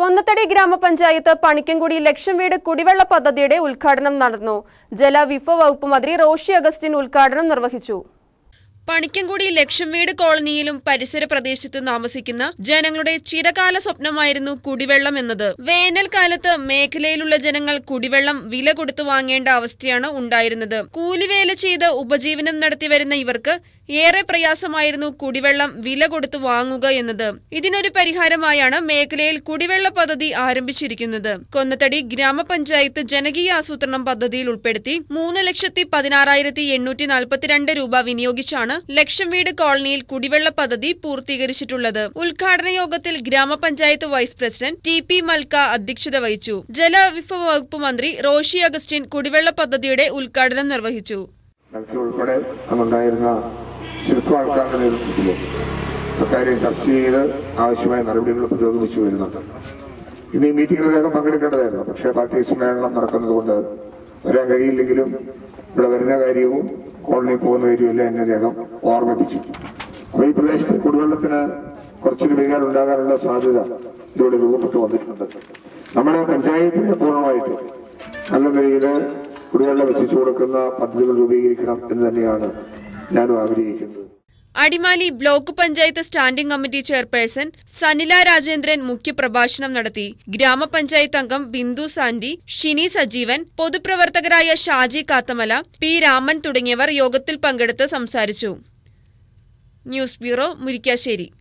കൊന്നത്തടി ഗ്രാമപഞ്ചായത്ത് പണിക്കൻകുടി ലക്ഷം വീട് കുടിവെള്ള പദ്ധതിയുടെ ഉദ്ഘാടനം നടന്നു ജലവിഭ വകുപ്പ് മന്ത്രി റോഷി അഗസ്റ്റിൻ ഉദ്ഘാടനം നിർവഹിച്ചു പണിക്കൻകുടി ലക്ഷം വീട് കോളനിയിലും പരിസര പ്രദേശത്ത് താമസിക്കുന്ന ജനങ്ങളുടെ ചിരകാല സ്വപ്നമായിരുന്നു കുടിവെള്ളം എന്നത് വേനൽക്കാലത്ത് മേഖലയിലുള്ള ജനങ്ങൾ കുടിവെള്ളം വില കൊടുത്തു വാങ്ങേണ്ട അവസ്ഥയാണ് ഉണ്ടായിരുന്നത് കൂലിവേല ചെയ്ത് ഉപജീവനം നടത്തി വരുന്ന ഇവർക്ക് ഏറെ പ്രയാസമായിരുന്നു കുടിവെള്ളം വില കൊടുത്തു വാങ്ങുക എന്നത് ഇതിനൊരു പരിഹാരമായാണ് മേഖലയിൽ കുടിവെള്ള പദ്ധതി ആരംഭിച്ചിരിക്കുന്നത് കൊന്നത്തടി ഗ്രാമപഞ്ചായത്ത് ജനകീയ ആസൂത്രണം പദ്ധതിയിൽ ഉൾപ്പെടുത്തി മൂന്ന് ലക്ഷത്തി പതിനാറായിരത്തി എണ്ണൂറ്റി നാൽപ്പത്തിരണ്ട് രൂപ വിനിയോഗിച്ചാണ് ലക്ഷം വീട് കോളനിയിൽ കുടിവെള്ള പദ്ധതി പൂർത്തീകരിച്ചിട്ടുള്ളത് ഉദ്ഘാടന യോഗത്തിൽ ഗ്രാമപഞ്ചായത്ത് vice president T P Malka അധ്യക്ഷത വഹിച്ചു ജലവിഭവ വകുപ്പ് മന്ത്രി റോഷി അഗസ്റ്റിൻ കുടിവെള്ള പദ്ധതിയുടെ ഉദ്ഘാടനം നിർവഹിച്ചു നൽകി ഉൾപ്പെടെ അന്നുണ്ടായിരുന്ന ചുരുക്കം ആൾക്കാരുടെ നേതൃത്വത്തിൽ അക്കാര്യം ചർച്ച ചെയ്ത് ആവശ്യമായ നടപടികൾ പുരോഗമിച്ചു വരുന്നുണ്ട് ഇന്ന് ഈ മീറ്റിംഗിൽ അദ്ദേഹം പങ്കെടുക്കേണ്ടതായിരുന്നു പക്ഷേ പാർട്ടി സമ്മേളനം നടക്കുന്നത് കൊണ്ട് വരാൻ കഴിയില്ലെങ്കിലും ഇവിടെ വരുന്ന കാര്യവും കോളനിയിൽ പോകുന്ന കാര്യവും എല്ലാം എന്നെ അദ്ദേഹം ഓർമ്മിപ്പിച്ചു അപ്പൊ ഈ പ്രദേശത്ത് കുടിവെള്ളത്തിന് കുറച്ചൊരു വികാരം ഉണ്ടാകാനുള്ള സാധ്യത ഇവിടെ രൂപപ്പെട്ടു വന്നിട്ടുണ്ട് നമ്മുടെ പഞ്ചായത്തിനെ പൂർണ്ണമായിട്ട് നല്ല നിലയിൽ കുടിവെള്ളം എത്തിച്ചു കൊടുക്കുന്ന പദ്ധതികൾ രൂപീകരിക്കണം എന്ന് തന്നെയാണ് ഞാനും ആഗ്രഹിക്കുന്നത് Adimali block panchayat standing committee chairperson Sanila Rajendran മുഖ്യപ്രഭാഷണം നടത്തി ഗ്രാമപഞ്ചായത്ത് അംഗം ബിന്ദു സാൻഡി ഷിനി സജീവൻ പൊതുപ്രവർത്തകരായ ഷാജി കാത്തമല പി രാമൻ തുടങ്ങിയവർ യോഗത്തിൽ പങ്കെടുത്ത് സംസാരിച്ചു ന്യൂസ് ബ്യൂറോ മുരിക്കാശ്ശേരി